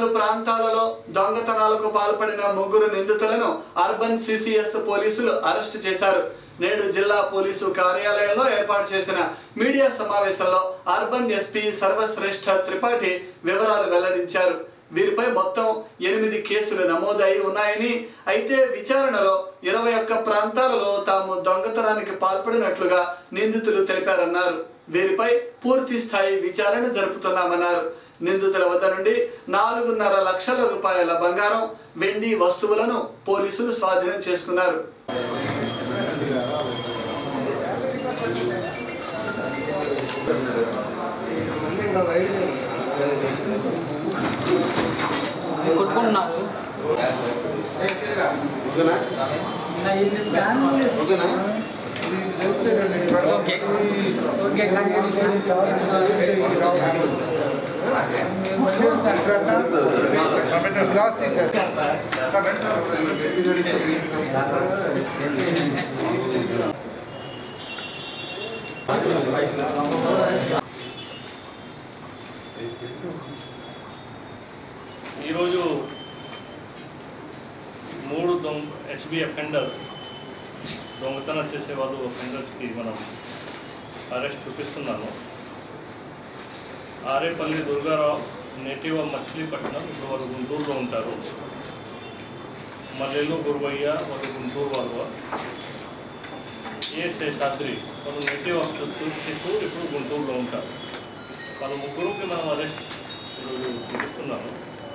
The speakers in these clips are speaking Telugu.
పలు ప్రాంతాలలో దొంగతనాలకు పాల్పడిన ముగ్గురు నిందితులను అర్బన్ సిసిఎస్ పోలీసులు అరెస్టు చేశారు నేడు జిల్లా పోలీసు కార్యాలయంలో ఏర్పాటు చేసిన మీడియా సమావేశంలో అర్బన్ ఎస్పీ సర్వశ్రేష్ఠ త్రిపాఠి వివరాలు వెల్లడించారు వీరిపై మొత్తం ఎనిమిది కేసులు నమోదై ఉన్నాయని అయితే విచారణలో ఇరవై ఒక్క ప్రాంతాలలో తాము దొంగతనానికి పాల్పడినట్లుగా నిందితులు తెలిపారన్నారు వీరిపై పూర్తి స్థాయి విచారణ జరుపుతున్నామన్నారు నిందితుల వద్ద నుండి నాలుగున్నర లక్షల రూపాయల బంగారం వెండి వస్తువులను పోలీసులు స్వాధీనం చేసుకున్నారు కొట్టుకుంటున్నారు ఓకే ఓకే గ్లాస్ తీసారు ఈరోజు మూడు దొంగ హెచ్బి అఫెండర్ దొంగతనం చేసే వాళ్ళు అఫెండర్స్కి మనం అరెస్ట్ చూపిస్తున్నాము ఆరేపల్లి దుర్గారావు నేటివ్ ఆఫ్ మచిలీపట్నం ఇప్పుడు వాళ్ళు గుంటూరులో ఉంటారు మల్లెలు గురువయ్య వాళ్ళు గుంటూరు వాళ్ళు ఏ శేషాద్రి వాళ్ళు నేటివ్ ఆఫ్ చిత్తూరు చిత్తూరు ఇప్పుడు గుంటూరులో ఉంటారు వాళ్ళ ముగ్గురుకి మనం అరెస్ట్ ఈరోజు చూపిస్తున్నాము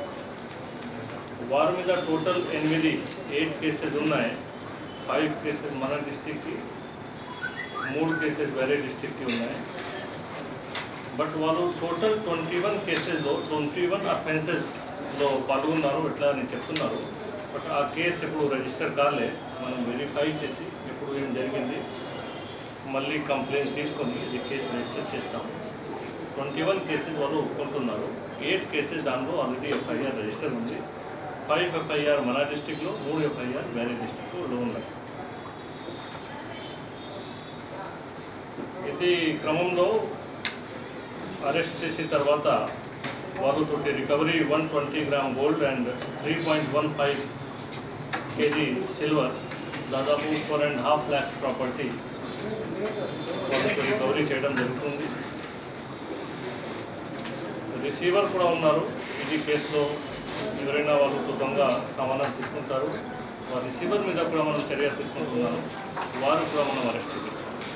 వారి మీద టోటల్ ఎనిమిది ఎయిట్ కేసెస్ ఉన్నాయి ఫైవ్ కేసెస్ మన డిస్టిక్కి మూడు కేసెస్ వేరే డిస్టిక్కి ఉన్నాయి బట్ వాళ్ళు టోటల్ ట్వంటీ వన్ కేసెస్లో ట్వంటీ వన్ అఫెన్సెస్లో పాల్గొన్నారు ఇట్లా అని చెప్తున్నారు బట్ ఆ కేసు ఇప్పుడు రిజిస్టర్ కాలే మనం వెరిఫై చేసి ఎప్పుడు ఏం జరిగింది మళ్ళీ కంప్లైంట్ తీసుకొని ఇది కేసు రిజిస్టర్ చేస్తాం ట్వంటీ వన్ కేసెస్ వాళ్ళు ఒప్పుకుంటున్నారు ఎయిట్ కేసెస్ దాంట్లో ఆల్రెడీ ఎఫ్ఐఆర్ రిజిస్టర్ ఉంది ఫైవ్ ఎఫ్ఐఆర్ మన డిస్టిక్లో మూడు ఎఫ్ఐఆర్ వేరే డిస్టిక్లో ఉన్నాయి ఇది క్రమంలో అరెస్ట్ చేసిన తర్వాత వాళ్ళతో recovery one twenty gram gold and three point one five KG silver దాదాపు four and half lakhs property వాళ్ళతో రికవరీ చేయడం జరుగుతుంది రిసీవర్ కూడా ఉన్నారు ఇది కేసులో ఎవరైనా వాళ్ళతో దొంగ సామానం తీసుకుంటారు వారి రిసీవర్ మీద కూడా మనం చర్య తీసుకుంటున్నాము వారు కూడా మనం అరెస్ట్ చేస్తాం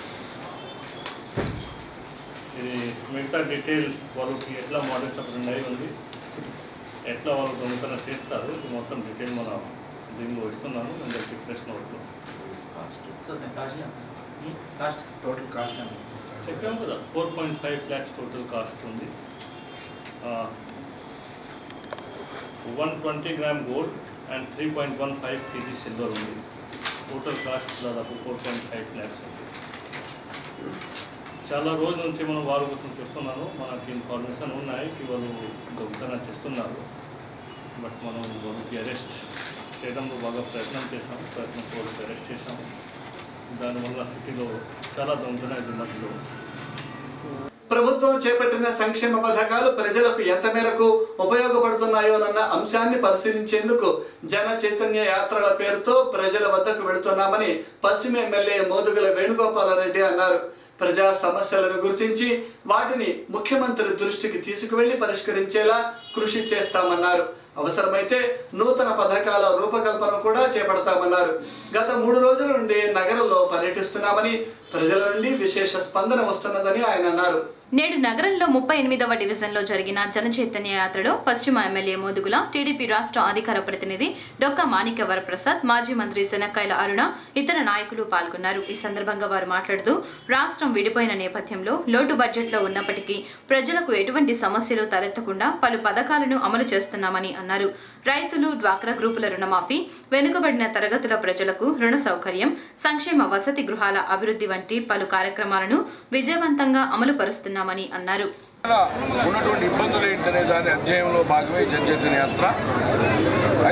ఇది మిగతా డీటెయిల్ వాళ్ళకి ఎట్లా మోడల్స్ అప్పుడు ఉన్నాయి ఉంది ఎట్లా వాళ్ళు దొంగతనం చేస్తారు ఇది మొత్తం డీటెయిల్ మనం దీనిలో ఇస్తున్నాను అందరికి ప్రశ్న అవుతుంది టోటల్ కాస్ట్ చెప్పాము కదా four point five lakhs total cost ఉంది one twenty gram gold and three point one five KG silver ఉంది టోటల్ కాస్ట్ దాదాపు ఫోర్ పాయింట్ ఫైవ్ ల్యాక్స్ ఉంది చాలా రోజుల నుంచి మనం వారి కోసం చెప్తున్నాను మనకి ఇన్ఫర్మేషన్ ఉన్నాయి కి వాళ్ళు దొంగతనం చేస్తున్నారు బట్ మనం వాళ్ళకి అరెస్ట్ చేయడంలో బాగా ప్రయత్నం చేశాము ప్రయత్నం వాళ్ళకి అరెస్ట్ చేశాము దానివల్ల సిటీలో చాలా దొంగతనాలు మధ్యలో ప్రభుత్వం చేపట్టిన సంక్షేమ పథకాలు ప్రజలకు ఎంత మేరకు ఉపయోగపడుతున్నాయోనన్న అంశాన్ని పరిశీలించేందుకు జన చైతన్య యాత్రల పేరుతో ప్రజల వద్దకు వెళుతున్నామని పశ్చిమ ఎమ్మెల్యే మోదుగుల వేణుగోపాలరెడ్డి అన్నారు ప్రజా సమస్యలను గుర్తించి వాటిని ముఖ్యమంత్రి దృష్టికి తీసుకువెళ్లి పరిష్కరించేలా కృషి చేస్తామన్నారు అవసరమైతే నూతన పథకాల రూపకల్పన కూడా చేపడతామన్నారు గత మూడు రోజుల నుండి నగరంలో పర్యటిస్తున్నామని ప్రజల నుండి విశేష స్పందన వస్తున్నదని ఆయన అన్నారు నేడు నగరంలో ముప్పై ఎనిమిదవ డివిజన్లో జరిగిన జనచైతన్య యాత్రలో పశ్చిమ ఎమ్మెల్యే మోదుగుల టీడీపీ రాష్ట్ర అధికార ప్రతినిధి డొక్క మాణిక్య వరప్రసాద్ మాజీ మంత్రి శనక్కాయల అరుణ ఇతర నాయకులు పాల్గొన్నారు ఈ సందర్భంగా వారు మాట్లాడుతూ రాష్ట్రం విడిపోయిన నేపథ్యంలో లోటు బడ్జెట్లో ఉన్నప్పటికీ ప్రజలకు ఎటువంటి సమస్యలు తలెత్తకుండా పలు పథకాలను అమలు చేస్తున్నామని అన్నారు రైతులు డ్వాక్రా గ్రూపుల రుణమాఫీ వెనుకబడిన తరగతుల ప్రజలకు రుణ సౌకర్యం సంక్షేమ వసతి గృహాల అభివృద్ధి వంటి పలు కార్యక్రమాలను విజయవంతంగా అమలు పరుస్తున్నామని అన్నారు ఉన్నటువంటి ఇబ్బందులు ఏంటనే దాని అధ్యయనంలో భాగమే జనచైతన్య యాత్ర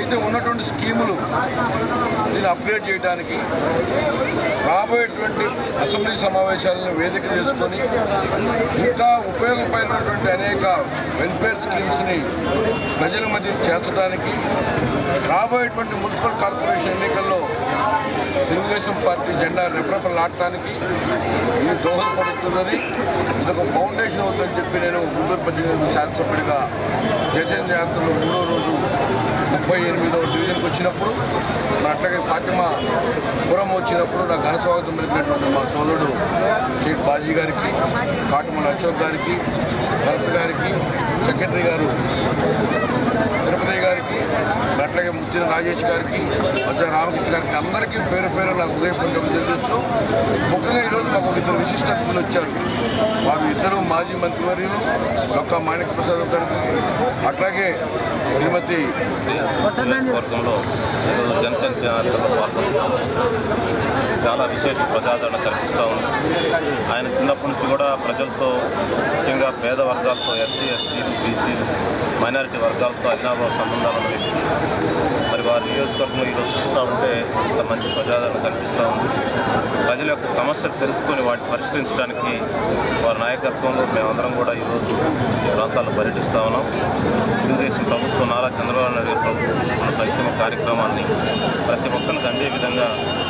అయితే ఉన్నటువంటి స్కీములు దీన్ని అప్గ్రేడ్ చేయడానికి రాబోయేటువంటి అసెంబ్లీ సమావేశాలను వేదిక చేసుకొని ఇంకా ఉపయోగపడినటువంటి అనేక వెల్ఫేర్ స్కీమ్స్ని ప్రజల మధ్య చేర్చడానికి రాబోయేటువంటి మున్సిపల్ కార్పొరేషన్ ఎన్నికల్లో తెలుగుదేశం పార్టీ జెండా రెపరెపలాడటానికి ఇది దోహదపడుతుందని ఇదొక ఫౌండేషన్ అవుతుందని చెప్పి నేను గుంటూరు పద్దెనిమిది శాసనసభ్యుడిగా జయచంద్ర యాత్రలో మూడో రోజు ముప్పై ఎనిమిదవ డివిజన్కి వచ్చినప్పుడు మరి అట్లాగే ఫాతిమా పురం వచ్చినప్పుడు నాకు ఘన స్వాగతం పలికినటువంటి మా సోదరుడు షేక్ బాజీ గారికి కాటుమల అశోక్ గారికి కలెక్టర్ గారికి సెక్రటరీ గారు తిరుపతి గారికి అట్లాగే ముత్తిన రాజేష్ గారికి మధ్య రామకృష్ణ గారికి అందరికీ పేరు పేరు నాకు ఉదయపూర్వక తెలియజేస్తూ ముఖ్యంగా ఈరోజు మాకు ఒక ఇద్దరు విశిష్ట అతిథులు వచ్చారు వారు ఇద్దరు మాజీ మంత్రివర్యులు డొక్కా మాణిక ప్రసాద్ గారికి అట్లాగే శ్రీమతి నియోజకవర్గంలో ఈరోజు జనచర్చ యాత్రలో పాల్గొన్నాం చాలా విశేష ప్రజాదరణ కల్పిస్తూ ఉంది ఆయన చిన్నప్పటి నుంచి కూడా ప్రజలతో ముఖ్యంగా పేద వర్గాలతో ఎస్సీ ఎస్టీలు బీసీలు మైనారిటీ వర్గాలతో అవినాభావ సంబంధాలు ఉన్న వ్యక్తి మరి వారి నియోజకవర్గంలో ఈరోజు చూస్తూ ఉంటే ఇంత మంచి ప్రజాదరణ కనిపిస్తూ ఉంది ప్రజల యొక్క సమస్యలు తెలుసుకొని వాటిని పరిష్కరించడానికి వారి నాయకత్వంలో మేమందరం కూడా ఈరోజు ఈ ప్రాంతాల్లో పర్యటిస్తూ ఉన్నాం తెలుగుదేశం ప్రభుత్వం నారా చంద్రబాబు నాయుడు గారి ప్రభుత్వం తీసుకున్న సంక్షేమ కార్యక్రమాన్ని ప్రతి ఒక్కరికి అందే విధంగా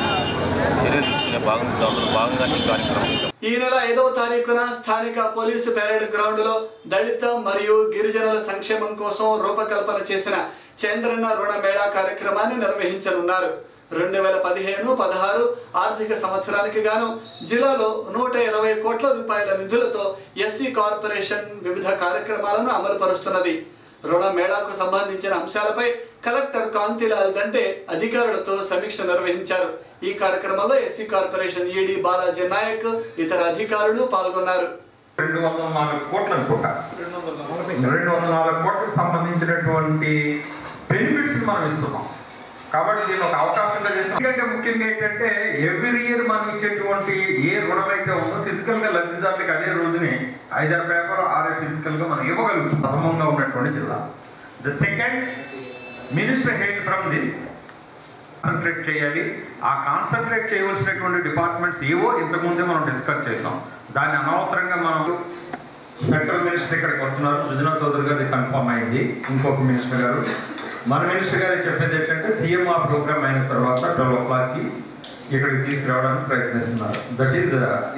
చర్యలు తీసుకునే భాగంతో అందులో భాగంగా ఈ కార్యక్రమం ఈ నెల ఐదవ తారీఖున స్థానిక పోలీసు పెరేడ్ గ్రౌండ్ లో దళిత మరియు గిరిజనుల సంక్షేమం కోసం రూపకల్పన చేసిన చంద్రన్న రుణ మేళా కార్యక్రమాన్ని నిర్వహించనున్నారు రెండు వేల పదిహేను పదహారు ఆర్థిక సంవత్సరానికి గాను జిల్లాలో నూట ఇరవై కోట్ల రూపాయల నిధులతో ఎస్సీ కార్పొరేషన్ వివిధ కార్యక్రమాలను అమలు పరుస్తున్నది రుణ మేళాకు సంబంధించిన అంశాలపై కలెక్టర్ కాంతిలాల్ దంటే అధికారులతో సమీక్ష నిర్వహించారు ఈ కార్యక్రమంలో SC corporation ED Balaji Naik ఇతర అధికారులు పాల్గొన్నారు రెండు వందల నాలుగు కోట్లు అనుకుంటా రెండు వందల నాలుగు కోట్లకు సంబంధించినటువంటి బెనిఫిట్స్ మనం ఇస్తున్నాం కాబట్టి దీన్ని ఒక అవకాశంగా చేస్తాం ఎందుకంటే ముఖ్యంగా ఏంటంటే ఎవ్రీ ఇయర్ మనం ఇచ్చేటువంటి ఏ రుణం అయితే ఉందో ఫిజికల్ గా లబ్ధిదారులకు అదే రోజుని ఐదారు పేపర్ ఆరే ఫిజికల్ గా మనం ఇవ్వగలుగుతాం ప్రథమంగా ఉన్నటువంటి జిల్లా the second minister hail from this concentrate చేయాలి ఆ కాన్సన్ట్రేట్ చేయవలసినటువంటి డిపార్ట్మెంట్స్ ఏవో ఇంతకుముందే మనం డిస్కస్ చేసాం దాన్ని అనవసరంగా మనం సెంట్రల్ మినిస్టర్ ఇక్కడికి వస్తున్నారు సుజనా చౌదరి గారి కన్ఫర్మ్ అయింది ఇంకొక మినిస్టర్ గారు మన మినిస్టర్ గారు చెప్పేది ఏంటంటే సీఎం ఆ ప్రోగ్రామ్ అయిన తర్వాత ట్వెల్వ్ ఓ క్లాక్కి ఇక్కడికి తీసుకురావడానికి ప్రయత్నిస్తున్నారు దట్ ఈజ్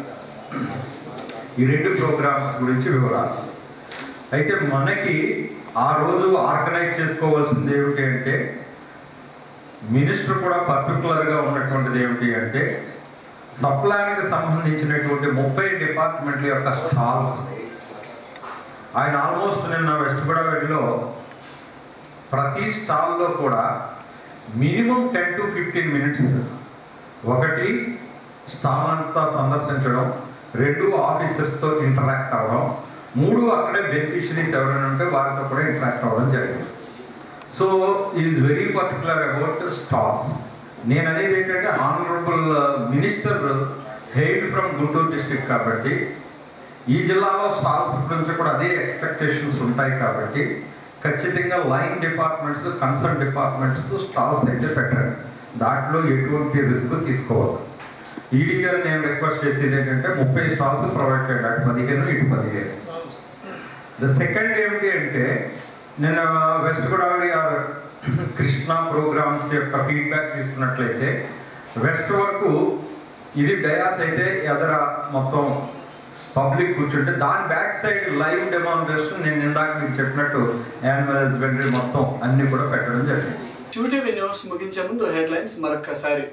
ఈ రెండు ప్రోగ్రామ్స్ గురించి వివరాలు అయితే మనకి ఆ రోజు ఆర్గనైజ్ చేసుకోవాల్సింది ఏమిటి అంటే మినిస్టర్ కూడా పర్టికులర్గా ఉన్నటువంటిది ఏమిటి అంటే సప్లాన్కి సంబంధించినటువంటి ముప్పై డిపార్ట్మెంట్ల యొక్క స్టాల్స్ ఆయన ఆల్మోస్ట్ నిన్న వెస్ట్ గోదావరిలో ప్రతి స్టాల్లో కూడా minimum ten to fifteen minutes ఒకటి స్టాల్ అంతా సందర్శించడం రెండు ఆఫీసర్స్తో ఇంటరాక్ట్ అవ్వడం మూడు అక్కడే బెనిఫిషరీస్ ఎవరైనా ఉంటే వారితో కూడా ఇంటరాక్ట్ అవ్వడం జరిగింది so is very particular about stalls నేను అనేది ఏంటంటే honourable minister hailed from Guntur district కాబట్టి ఈ జిల్లాలో స్టాల్స్ గురించి కూడా అదే ఎక్స్పెక్టేషన్స్ ఉంటాయి కాబట్టి ఖచ్చితంగా line departments concern departments stalls అయితే పెట్టండి దాంట్లో ఎటువంటి రిస్క్ తీసుకోవాలి ఈడీ గారు నేను రిక్వెస్ట్ చేసేది ఏంటంటే ముప్పై స్టాల్స్ ప్రొవైడ్ చేయండి అటు పదిహేను ఇటు పదిహేను ద సెకండ్ ఏమిటి అంటే నేను West Godavari or Krishna programmes యొక్క ఫీడ్బ్యాక్ తీసుకున్నట్లయితే వెస్ట్ వరకు ఇది డయాస్ అయితే ఎదర మొత్తం పబ్లిక్ కూర్చుంటే దాని బ్యాక్ సైడ్ లైవ్ డెమాన్స్ట్రేషన్ నేను ఇందాక మీకు చెప్పినట్టు యానిమల్ హస్బెండరీ మొత్తం అన్ని కూడా పెట్టడం జరిగింది ట్యూటీవీ న్యూస్ ముగించే ముందు హెడ్లైన్స్ మరొక్కసారి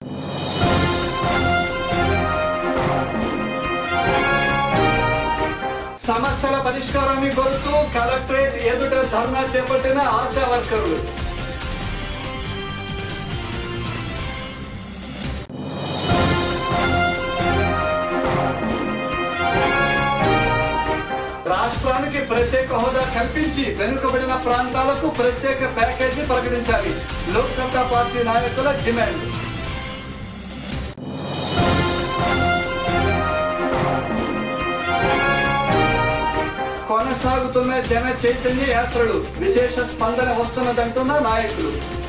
సమస్యల పరిష్కారాన్ని కోరుతూ కలెక్టరేట్ ఎదుట ధర్నా చేపట్టిన ఆశా వర్కర్లు రాష్ట్రానికి ప్రత్యేక హోదా కల్పించి వెనుకబడిన ప్రాంతాలకు ప్రత్యేక ప్యాకేజీ ప్రకటించాలి లోక్ సత్తా పార్టీ నాయకుల డిమాండ్ కొనసాగుతున్న జన చైతన్య యాత్రలు విశేష స్పందన వస్తున్నదంటున్న నాయకులు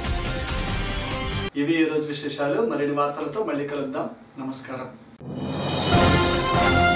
ఇవి ఈ రోజు విశేషాలు మరిన్ని వార్తలతో మళ్ళీ కలుద్దాం నమస్కారం